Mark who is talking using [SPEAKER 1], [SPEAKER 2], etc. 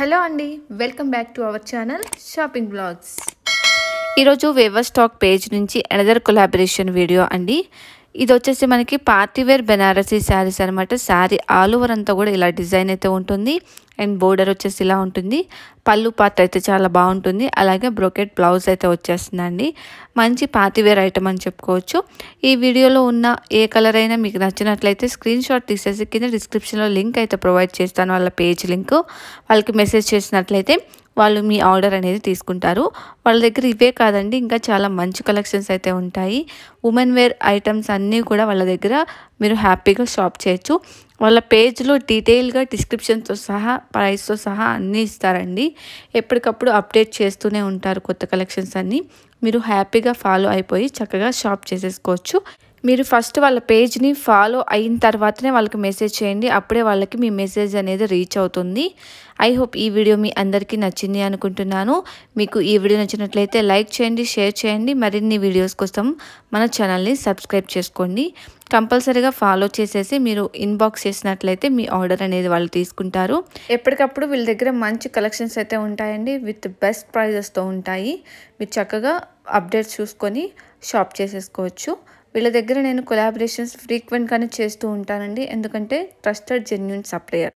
[SPEAKER 1] hello అండి welcome back to our channel shopping blogs ఈరోజు వేవర్ స్టాక్ పేజ్ నుంచి అనదర్ కొలాబరేషన్ వీడియో అండి ఇది వచ్చేసి మనకి పార్టీవేర్ బెనారసీ శారీస్ అనమాట శారీ ఆల్ ఓవర్ అంతా కూడా ఇలా డిజైన్ అయితే ఉంటుంది అండ్ బోర్డర్ వచ్చేసి ఇలా ఉంటుంది పళ్ళు పార్ట్ అయితే చాలా బాగుంటుంది అలాగే బ్రోకెట్ బ్లౌజ్ అయితే వచ్చేస్తుందండి మంచి పార్టీవేర్ ఐటమ్ అని చెప్పుకోవచ్చు ఈ వీడియోలో ఉన్న ఏ కలర్ అయినా మీకు నచ్చినట్లయితే స్క్రీన్ షాట్ తీసేసి కింద డిస్క్రిప్షన్లో లింక్ అయితే ప్రొవైడ్ చేస్తాను వాళ్ళ పేజ్ లింక్ వాళ్ళకి మెసేజ్ చేసినట్లయితే వాళ్ళు మీ ఆర్డర్ అనేది తీసుకుంటారు వాళ్ళ దగ్గర ఇవే కాదండి ఇంకా చాలా మంచి కలెక్షన్స్ అయితే ఉంటాయి ఉమెన్ వేర్ ఐటమ్స్ అన్నీ కూడా వాళ్ళ దగ్గర మీరు హ్యాపీగా షాప్ చేయొచ్చు వాళ్ళ పేజ్లో డీటెయిల్గా డిస్క్రిప్షన్తో సహా ప్రైస్తో సహా అన్నీ ఇస్తారండి ఎప్పటికప్పుడు అప్డేట్ చేస్తూనే ఉంటారు కొత్త కలెక్షన్స్ అన్నీ మీరు హ్యాపీగా ఫాలో అయిపోయి చక్కగా షాప్ చేసేసుకోవచ్చు మీరు ఫస్ట్ వాళ్ళ పేజ్ని ఫాలో అయిన తర్వాతనే వాళ్ళకి మెసేజ్ చేయండి అప్పుడే వాళ్ళకి మీ మెసేజ్ అనేది రీచ్ అవుతుంది ఐ హోప్ ఈ వీడియో మీ అందరికీ నచ్చింది అనుకుంటున్నాను మీకు ఈ వీడియో నచ్చినట్లయితే లైక్ చేయండి షేర్ చేయండి మరిన్ని వీడియోస్ కోసం మన ఛానల్ని సబ్స్క్రైబ్ చేసుకోండి కంపల్సరీగా ఫాలో చేసేసి మీరు ఇన్బాక్స్ చేసినట్లయితే మీ ఆర్డర్ అనేది వాళ్ళు తీసుకుంటారు ఎప్పటికప్పుడు వీళ్ళ దగ్గర మంచి కలెక్షన్స్ అయితే ఉంటాయండి విత్ బెస్ట్ ప్రైజెస్తో ఉంటాయి మీరు చక్కగా అప్డేట్స్ చూసుకొని షాప్ చేసేసుకోవచ్చు వీళ్ళ దగ్గర నేను కొలాబరేషన్స్ ఫ్రీక్వెంట్గానే చేస్తూ ఉంటానండి ఎందుకంటే ట్రస్టెడ్ జెన్యున్ సప్లయర్